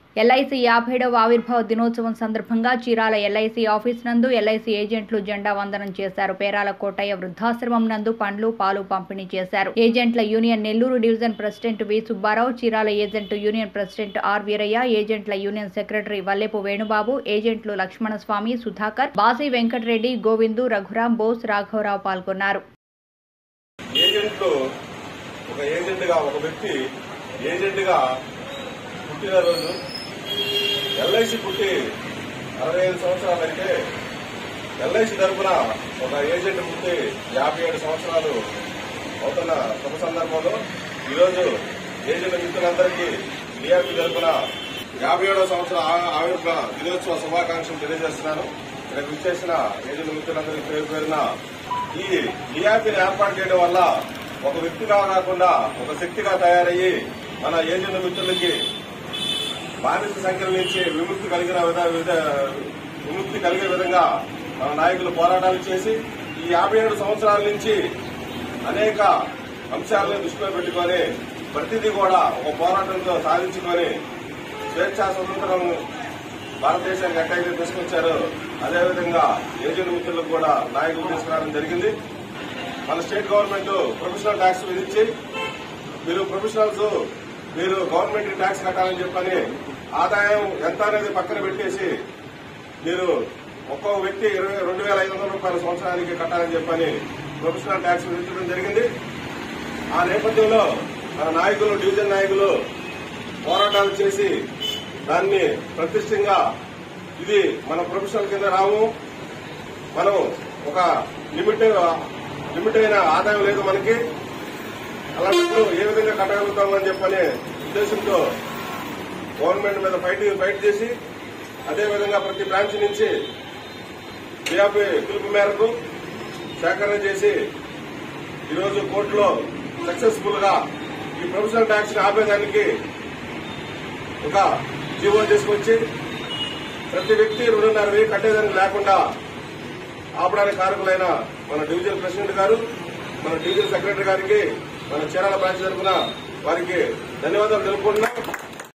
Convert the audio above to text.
LIC యాభైడవ ఆవిర్భావ దినోత్సవం సందర్భంగా చీరాల ఎల్ఐసి ఆఫీస్ నందు ఎల్ఐసి ఏజెంట్లు జెండా వందనం చేశారు పేరాల కోటయ్య వృద్ధాశ్రమం నందు పండ్లు పాలు పంపిణీ చేశారు ఏజెంట్ల union Nellore division president V Subbarao Chirala agent union president R Veeraiah ఏజెంట్ల యూనియన్ సెక్రటరీ వల్లెపు వేణుబాబు ఏజెంట్లు లక్ష్మణస్వామి సుధాకర్ బాసి వెంకటరెడ్డి గోవిందు రఘురాం బోస్ రాఘవరావు పాల్గొన్నారు ఏజెంట్లు ఒక ఏజెంట్గా ఒక వ్యక్తి ఏజెంట్గా పుట్టినరోజు ఎల్ఐసి పుట్టి అరవై ఐదు సంవత్సరాలంటే ఎల్ఐసి తరఫున ఒక ఏజెంట్ పుట్టి యాభై ఏడు సంవత్సరాలు అవుతున్న శుభ సందర్భంలో ఈరోజు ఏజెంట్ మిత్రులందరికీ డిఆర్పి తరఫున యాభై ఏడవ సంవత్సరం ఆ- ఆవిర్భావ దినోత్సవ శుభాకాంక్షలు తెలియజేస్తున్నాను ఇక్కడ విచ్చేసిన ఏజెంట్ మిత్రులందరికీ పేరు పేరున ఈ డిఆర్పీని ఏర్పాటు చేయడం వల్ల ఒక వ్యక్తిగా కాకుండా ఒక శక్తిగా తయారయ్యి మన ఏజెంట్ మిత్రులకి బానిస సంఖ్యల నుంచి విముక్తి కలిగిన విధ- విధ- విముక్తి కలిగే విధంగా మన నాయకులు పోరాటాలు చేసి ఈ యాభై ఏడు సంవత్సరాల నుంచి అనేక అంశాలను దృష్టిలో పెట్టుకొని ప్రతిదీ కూడా ఒక పోరాటంతో సాధించుకొని స్వేచ్ఛా స్వతంత్రం భారతదేశానికి ఎట్టయితే తీసుకొచ్చారో అదేవిధంగా ఏజెంట్ మిత్రులకు కూడా నాయకులు తీసుకురావడం జరిగింది మన స్టేట్ గవర్నమెంట్ ప్రొఫెషనల్ ట్యాక్స్ విధించి మీరు ప్రొఫెషనల్స్ మీరు గవర్నమెంట్ ట్యాక్స్ కట్టాలని చెప్పని ఆదాయం ఎంత అనేది పక్కన పెట్టేసి మీరు ఒక్కో వ్యక్తి ఇరవై రెండు వేల ఐదు వందల రూపాయల సంవత్సరానికి కట్టాలని చెప్పని ప్రొఫెషనల్ ట్యాక్స్ విధించడం జరిగింది ఆ నేపథ్యంలో మన నాయకులు డివిజన్ నాయకులు పోరాటాలు చేసి దాన్ని ప్రతిష్టంగా ఇది మన ప్రొఫెషనల్ కింద రాము మనం ఒక లిమిట్ లిమిట్ అయిన ఆదాయం లేదు మనకి అలాంటప్పుడు ఏ విధంగా కట్టగలుగుతామని చెప్పనే ఉద్దేశంతో గవర్నమెంట్ మీద ఫైట్ ఫైట్ చేసి అదేవిధంగా ప్రతి బ్రాంచ్ నుంచి డిఆర్పీ పిలుపు మేరకు సేకరణ చేసి ఈరోజు కోర్టులో సక్సెస్ఫుల్ గా ఈ ప్రొఫెషనల్ ట్యాక్స్ ని ఆపేదానికి ఒక జీవో తీసుకొచ్చి ప్రతి వ్యక్తి రెండున్నర వెయ్యి కట్టేదానికి లేకుండా ఆపడానికి కారకులైన మన డివిజన్ ప్రెసిడెంట్ గారు మన డివిజన్ సెక్రటరీ గారికి మన చీరాల బ్రాంచ్ తరఫున వారికి ధన్యవాదాలు తెలుపుకుంటున్నాం